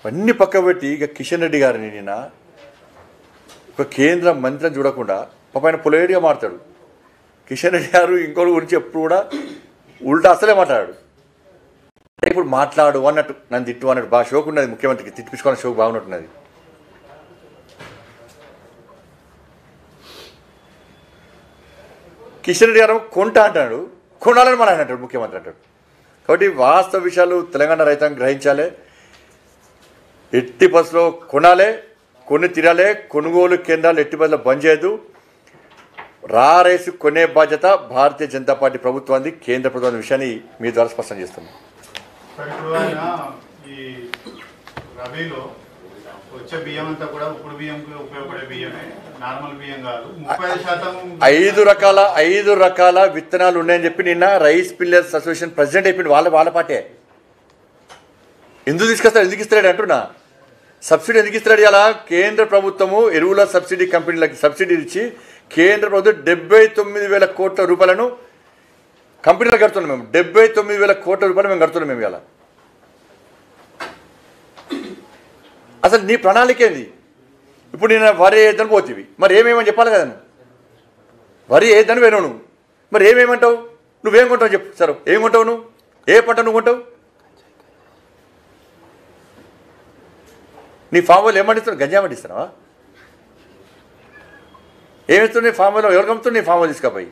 అన్ని పక్క పెట్టి ఇక కిషన్ రెడ్డి గారిని నిన్న ఒక కేంద్ర మంత్రిని చూడకుండా పాప ఆయన పొలైట్గా మాట్లాడు కిషన్ రెడ్డి గారు ఇంకోటి గురించి ఎప్పుడు కూడా ఉల్టా అసలే మాట్లాడాడు అంటే ఇప్పుడు మాట్లాడు అన్నట్టు నన్ను తిట్టు అన్నట్టు బాగా షోక్ ఉన్నది ముఖ్యమంత్రికి తిట్టిపించుకోవాలని షోక్ బాగున్నట్టున్నది కిషన్ రెడ్డి గారు కొంట అంటాడు కొనాలని మన ఆయన అంటాడు ముఖ్యమంత్రి అంటాడు కాబట్టి వాస్తవ విషయాలు తెలంగాణ రైతాంగం గ్రహించాలి ఎట్టి బస్సులో కొనాలే కొన్ని తినాలే కొనుగోలు కేంద్రాలు ఎట్టి బస్సులో బంద్ చేయదు రా రైసు కొనే బాధ్యత భారతీయ జనతా పార్టీ ప్రభుత్వాన్ని కేంద్ర ప్రభుత్వం విషయాన్ని మీ ద్వారా స్పష్టం చేస్తున్నాం సార్ ఇప్పుడు ఆయన ఈ రబీలో వచ్చే బియ్యం అంతా కూడా ఇప్పుడు బియ్యంకి ఉపయోగపడే బియ్యమే నార్మల్ బియ్యం కాదు ముప్పై శాతం ఐదు రకాల ఐదు రకాల విత్తనాలు ఉన్నాయని చెప్పి నిన్న రైస్ పిల్లర్స్ అసోసియేషన్ ప్రెసిడెంట్ అయిపోయింది వాళ్ళ వాళ్ళ పార్టీ ఎందుకు తీసుకొస్తాడు ఎందుకు ఇస్తాడు అంటున్నా సబ్సిడీ ఎందుకు ఇస్తాడు ఇలా కేంద్ర ప్రభుత్వము ఎరువుల సబ్సిడీ కంపెనీలకి సబ్సిడీ ఇచ్చి కేంద్ర ప్రభుత్వం డెబ్బై తొమ్మిది వేల కోట్ల రూపాయలను కంపెనీలకు కడుతున్నాం మేము డెబ్బై తొమ్మిది వేల కోట్ల రూపాయలు మేము కడుతున్నాం మేము ఇలా అసలు నీ ప్రణాళిక ఏంది ఇప్పుడు నేను వరి వేద్దని పోతివి మరి ఏమేమని చెప్పాలి కదా నువ్వు వరి వేద్దని వేను నువ్వు మరి ఏమేమంటావు నువ్వేం కొంటావు చెప్పు సరే ఏం కొంటావు నువ్వు ఏ పంట నువ్వు కొంటావు నీ ఫామ్ వాళ్ళు ఏమండిస్తున్నావు గంజా పండిస్తున్నావా ఏమిస్తున్నావు నీ ఫామ్ వాళ్ళు ఎవరికి అమ్ముతున్నావు నీ ఫామ్ వాళ్ళు తీసుకపోయి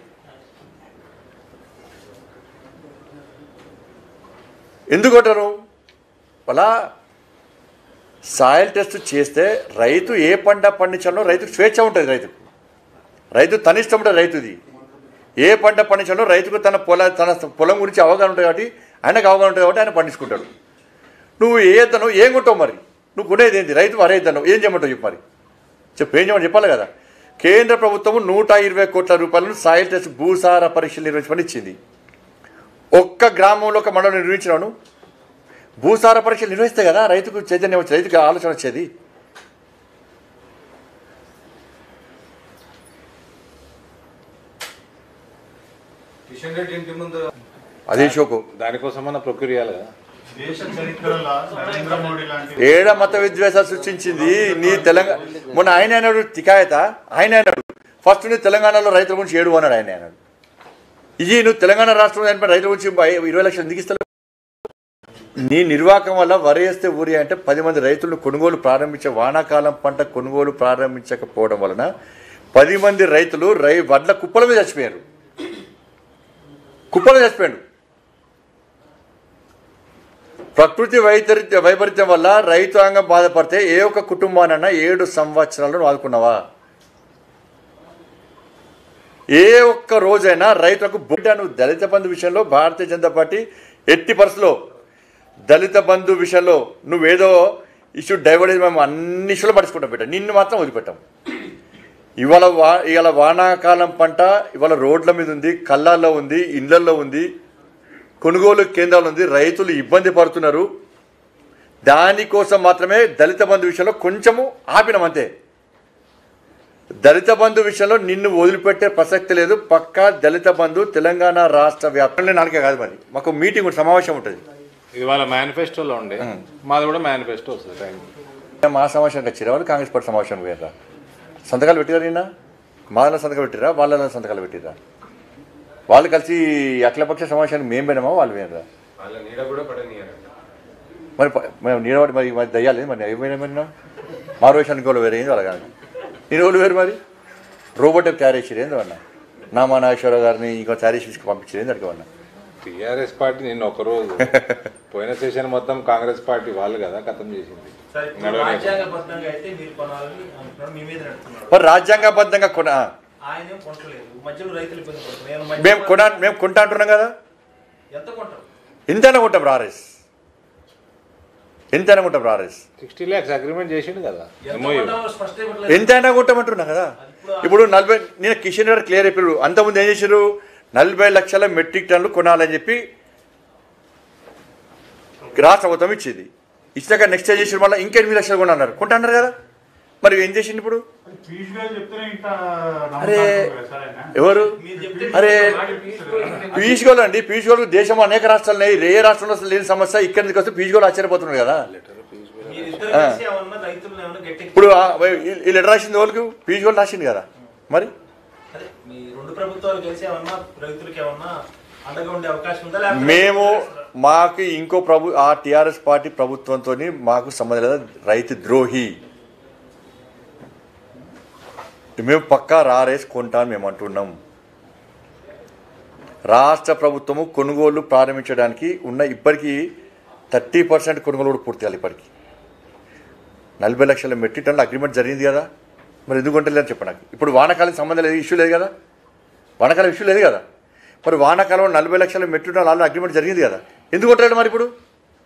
ఎందుకు కొట్టరు వాళ్ళ సాయిల్ టెస్ట్ చేస్తే రైతు ఏ పంట పండించాలో రైతుకు స్వేచ్ఛ ఉంటుంది రైతుకు రైతు తన ఇష్టం ఉంటుంది రైతుది ఏ పంట పండించాలో రైతుకు తన పొల తన పొలం గురించి అవగాహన ఉంటుంది కాబట్టి ఆయనకు అవగాహన ఉంటుంది కాబట్టి ఆయన పండించుకుంటాడు నువ్వు ఏ ఎద్దను ఏం కొంటావు మరి నువ్వు కొనేది ఏంటి రైతు వరే ఎద్దను ఏం చేయమంటావు చెప్పు మరి చెప్పు ఏం చేయమని చెప్పాలి కదా కేంద్ర ప్రభుత్వం నూట ఇరవై కోట్ల రూపాయలను సాయిల్ టెస్ట్ భూసార పరీక్షలు నిర్వహించమని ఇచ్చింది ఒక్క గ్రామంలో ఒక మండలం నిర్వహించినాను భూసార పరీక్షలు నిర్వహిస్తే కదా రైతుకు చైతన్యం వచ్చేది రైతుకు ఆలోచన వచ్చేది కిషన్ రెడ్డి ఇంటి ముందు అదే షోకు దానికోసమన్నా ప్రొక్యూర్ చేయాలి కదా దేశ చరిత్రలో నరేంద్ర మోడీ లాంటి ఏడ మత విద్వేషాలు సృష్టించింది నీ తెలంగాణ మొన్న ఆయన అన్నాడు తికాయత ఆయన అన్నాడు ఫస్ట్ నీ తెలంగాణలో రైతుల గురించి ఏడు అన్నాడు ఆయన అన్నాడు ఇది నువ్వు తెలంగాణ రాష్ట్రంలో చనిపోయిన రైతుల గురించి బై- ఇరవై లక్షలు ఎందుకు ఇస్తావు నీ నిర్వాహకం వల్ల వరి వేస్తే ఊరి అంటే పది మంది రైతులను కొనుగోలు ప్రారంభించే వానాకాలం పంట కొనుగోలు ప్రారంభించకపోవడం వలన పది మంది రైతులు రై వడ్ల కుప్పల మీద చచ్చిపోయారు కుప్పలు చచ్చిపోయాడు ప్రకృతి వైపరీత్య వైపరీత్యం వల్ల రైతాంగం బాధపడితే ఏ ఒక్క కుటుంబానన్నా ఏడు సంవత్సరాలు నువ్వు ఆదుకున్నావా ఏ ఒక్క రోజైనా రైతులకు బుడ్డ నువ్వు దళిత బంధు విషయంలో భారతీయ జనతా పార్టీ ఎట్టి పరిస్థితిలో దళిత బంధు విషయంలో నువ్వేదో ఇష్యూ డైవర్ట్ మేము అన్ని ఇష్యూలు పడుచుకుంటాం బిడ్డ నిన్ను మాత్రం వదిలిపెట్టాం ఇవాళ వా ఇవాళ వానాకాలం పంట ఇవాళ రోడ్ల మీద ఉంది కళ్ళాల్లో ఉంది ఇళ్లల్లో ఉంది కొనుగోలు కేంద్రాలు ఉంది రైతులు ఇబ్బంది పడుతున్నారు దానికోసం మాత్రమే దళిత బంధు విషయంలో కొంచెము ఆపినాం అంతే దళిత బంధు విషయంలో నిన్ను వదిలిపెట్టే ప్రసక్తి లేదు పక్కా దళిత బంధు తెలంగాణ రాష్ట్ర వ్యాప్తంగా నాలుగే కాదు మరి మాకు మీటింగ్ ఉంటుంది, సమావేశం ఉంటుంది ఇది వాళ్ళ మేనిఫెస్టోలో ఉండే మాది కూడా మేనిఫెస్టో వస్తుంది టైం మా సమావేశానికి వచ్చిరా వాళ్ళు కాంగ్రెస్ పార్టీ సమావేశానికి పోయారా సంతకాలు పెట్టిరా నిన్న మాదల సంతకాలు పెట్టిరా వాళ్ళ సంతకాలు పెట్టిరా వాళ్ళు కలిసి అఖిలపక్ష సమావేశానికి మేము పోయినామా వాళ్ళు పోయినరా వాళ్ళ నీడ కూడా పడనీయాలి మరి ప- మేము నీడవాడి మరి మరి దయ్యాలి మరి ఏమైనా మరి నా? మారువేషానికి వాళ్ళు వేరే ఏంది వాళ్ళ కానీ నేను వాళ్ళు వేరు మరి రోబోట్ తయారు చేసేది ఏందో అన్న నామా నాగేశ్వరరావు గారిని ఇంకో తయారు చేసి పంపించేది ఏంది అడిగి అన్న టీఆర్ఎస్ పార్టీ నిన్న ఒక రోజు పోయిన సెషన్ మొత్తం కాంగ్రెస్ పార్టీ వాళ్ళు కదా ఖతం చేసింది సార్ ఇప్పుడు నడవలేదు. రాజ్యాంగబద్ధంగా అయితే మీరు కొనాలని అంటున్నారు మీ మీద నడుతున్నారు మరి రాజ్యాంగబద్ధంగా కొన ఆయన ఏం కొనట్లేదు మధ్యలో రైతులు ఇబ్బంది పడుతున్నారు నేను మధ్యలో- మేము కొన మేము కొంటా అంటున్నాం కదా ఎంత కొంటారు ఎంతైనా కొంటాం రారేస్ ఎంతైనా కొంటాం రారేస్ సిక్స్టీ ల్యాక్స్ అగ్రిమెంట్ చేసిండు కదా ఎంత ఎంఓయూ కొంటామో స్పష్టం ఇవ్వట్లేదు. ఎంతైనా కొట్టమంటున్నా కదా ఇప్పుడు నలభై నేను కిషన్ గారు క్లియర్ అయిపోయారు అంతకుముందు ఏం చేశారు నలభై లక్షల మెట్రిక్ టన్నులు కొనాలని చెప్పి రాష్ట్ర ప్రభుత్వం ఇచ్చింది ఇచ్చాక నెక్స్ట్ ఏం చేసారు మళ్ళీ ఇంకెనిమిది లక్షలు కొన అన్నారు కొంటా అన్నారు కదా మరి ఏం చేసింది ఇప్పుడు పీయూష్ గారు చెప్తేనే ఇంత అరే నమ్ముతారు కదా సార్ ఆయన. ఎవరు మీరు చెప్తే అరే పీయూష్ గోల్ అండి పీయూష్ గోల్ దేశం అనేక రాష్ట్రాలు ఉన్నాయి ఏ రాష్ట్రంలో అసలు లేని సమస్య ఇక్కడి నుంచి వస్తే పీయూష్ గోల్ ఆశ్చర్యపోతున్నారు కదా మీరిద్దరు ఆ. కలిసి ఏమన్నా రైతులను ఏమన్నా గట్టి ఇప్పుడు ఆ వీళ్ళు వీళ్ళు ఎట్లా రాసింది వాళ్ళకి పీజీ వాళ్ళు రాసింది కదా మరి అదే మీ రెండు ప్రభుత్వాలు కలిసి ఏమన్నా రైతులకు ఏమన్నా అండగా ఉండే అవకాశం ఉందా లేకపోతే మేము మాకు ఇంకో ప్రభు ఆ టిఆర్ఎస్ పార్టీ ప్రభుత్వంతో మాకు సంబంధం లేదు రైతు ద్రోహి మేము పక్కా రారేసి కొంటాం మేము అంటున్నాం రాష్ట్ర ప్రభుత్వము కొనుగోళ్లు ప్రారంభించడానికి ఉన్న ఇప్పటికీ థర్టీ పర్సెంట్ కొనుగోలు కూడా పూర్తి చేయాలి ఇప్పటికి నలభై లక్షల మెట్రిక్ టన్నుల అగ్రిమెంట్ జరిగింది కదా మరి ఎందుకు కొంటలేదని చెప్పండి నాకు ఇప్పుడు వానాకాలం సంబంధం లేదు ఇష్యూ లేదు కదా వానాకాలం ఇష్యూ లేదు కదా మరి వానాకాలంలో నలభై లక్షల మెట్రిక్ టన్నుల ఆల్రెడీ అగ్రిమెంట్ జరిగింది కదా ఎందుకు కొట్టాడు మరి ఇప్పుడు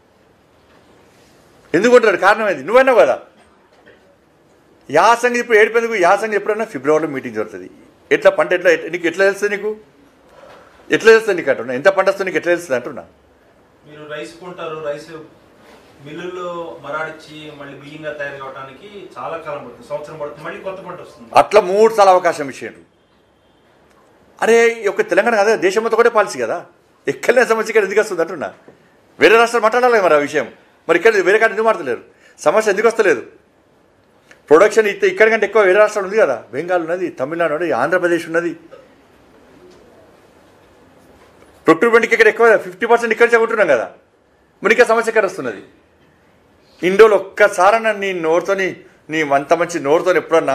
ఎందుకు కొట్టాడు కారణం ఏంది నువ్వన్నావు కదా యాసంగి ఇప్పుడు ఏడిపోయేందుకు యాసంగి ఎప్పుడైనా ఫిబ్రవరిలో మీటింగ్ జరుగుతుంది ఎట్లా పంట ఎట్లా ఎట్లా- నీకు ఎట్లా తెలుస్తుంది నీకు ఎట్లా తెలుస్తుంది నీకు అంటున్నా ఎంత పంట వస్తుంది నీకు ఎట్లా తెలుస్తుంది అంటున్నా మీరు రైస్ కొంటారు రైస్ మిల్లుల్లో మరాడిచ్చి మళ్ళీ బియ్యంగా తయారు కావడానికి చాలా కాలం పడుతుంది సంవత్సరం పడుతుంది మళ్ళీ కొత్త పంట వస్తుంది అట్లా మూడు సార్లు అవకాశం ఇచ్చేయండి అరే ఈ యొక్క తెలంగాణ కదా దేశం మొత్తం కూడా పాలసీ కదా ఎక్కడైనా సమస్య ఇక్కడ ఎందుకు వస్తుంది అంటున్నా వేరే రాష్ట్రాలు మాట్లాడాలి మరి ఆ విషయం మరి ఇక్కడ వేరే కాడ ఎందుకు మాట్లాడలేరు సమస్య ఎందుకు వస్తలేదు ప్రొడక్షన్ ఇస్తే ఇక్కడ కంటే ఎక్కువ వేరే రాష్ట్రాలు ఉంది కదా బెంగాల్ ఉన్నది తమిళనాడు ఉన్నది ఆంధ్రప్రదేశ్ ఉన్నది ప్రొక్యూర్మెంట్కి ఇక్కడ ఎక్కువ ఫిఫ్టీ పర్సెంట్ ఇక్కడ చదువుతున్నాం కదా మరి ఇంకా సమస్య ఎక్కడ వస్తున్నది ఇండోలో ఒక్కసారన్నా నీ నోరుతోని నీ అంత మంచి నోరుతోని ఎప్పుడన్నా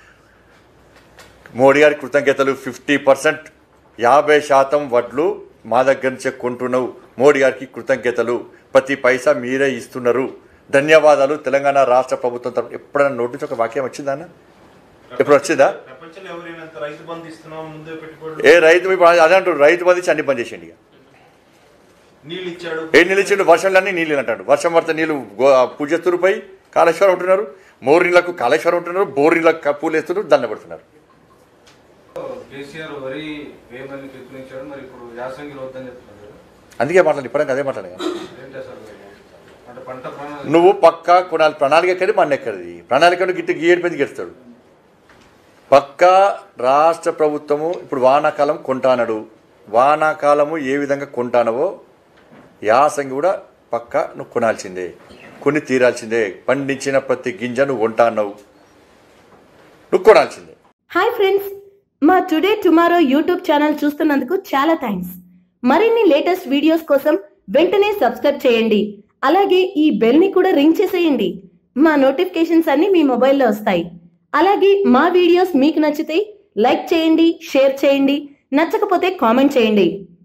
మోడీ గారి కృతజ్ఞతలు ఫిఫ్టీ పర్సెంట్ యాభై శాతం వడ్లు మా దగ్గర నుంచే కొంటున్నావు మోడీ గారికి కృతజ్ఞతలు ప్రతి పైసా మీరే ఇస్తున్నారు ధన్యవాదాలు తెలంగాణ రాష్ట్ర ప్రభుత్వం తరఫు ఎప్పుడైనా నోటి నుంచి ఒక వాక్యం వచ్చిందా అన్న ఎప్పుడు వచ్చిందా ప్రపంచంలో ఎవరైనంత రైతు బంధు ఇస్తున్నాం ముందే పెట్టుబడులు ఏ రైతు ఇప్పుడు అదే అంటారు రైతు బంధించి అన్ని బంద్ చేసేయండి ఇక నీళ్ళు ఇచ్చాడు ఏ నిలిచిండు వర్షంలన్నీ నీళ్ళు అంటాడు వర్షం పడితే నీళ్ళు గో- పూజ తురుపై కాళేశ్వరం ఉంటున్నారు మోరు నీళ్ళకు కాళేశ్వరం ఉంటున్నారు బోరు నీళ్ళకు క- పూలు వేస్తున్నారు దండ పెడుతున్నారు కేసీఆర్ వరి వేయమని పిలుపునిచ్చాడు మరి ఇప్పుడు యాసంగిలో వద్దని చెప్తున్నారు కదా. అందుకే మాట్లాడి ఇప్పటికే అదే మాట్లాడగా ఏంటి అసలు అంటే పంట ప్రణాళిక నువ్వు పక్కా కొనాలి ప్రణాళిక ఎక్కడి మన ఎక్కడిది ప్రణాళిక గిట్ట గీయడిపోయింది గెలుస్తాడు పక్కా రాష్ట్ర ప్రభుత్వము ఇప్పుడు వానాకాలం కొంటానడు వానాకాలము ఏ విధంగా కొంటానవో యాసంగి కూడా పక్కా నువ్వు కొనాల్సిందే కొని తీరాల్సిందే పండించిన ప్రతి గింజ నువ్వు కొంటాన్నావు నువ్వు కొనాల్సిందే హాయ్ ఫ్రెండ్స్ మా టుడే టుమారో యూట్యూబ్ ఛానల్ చూస్తున్నందుకు చాలా థ్యాంక్స్ మరిన్ని లేటెస్ట్ వీడియోస్ కోసం వెంటనే సబ్స్క్రైబ్ చేయండి అలాగే ఈ బెల్ ని కూడా రింగ్ చేసేయండి మా నోటిఫికేషన్స్ అన్ని మీ మొబైల్లో వస్తాయి అలాగే మా వీడియోస్ మీకు నచ్చితే లైక్ చేయండి షేర్ చేయండి నచ్చకపోతే కామెంట్ చేయండి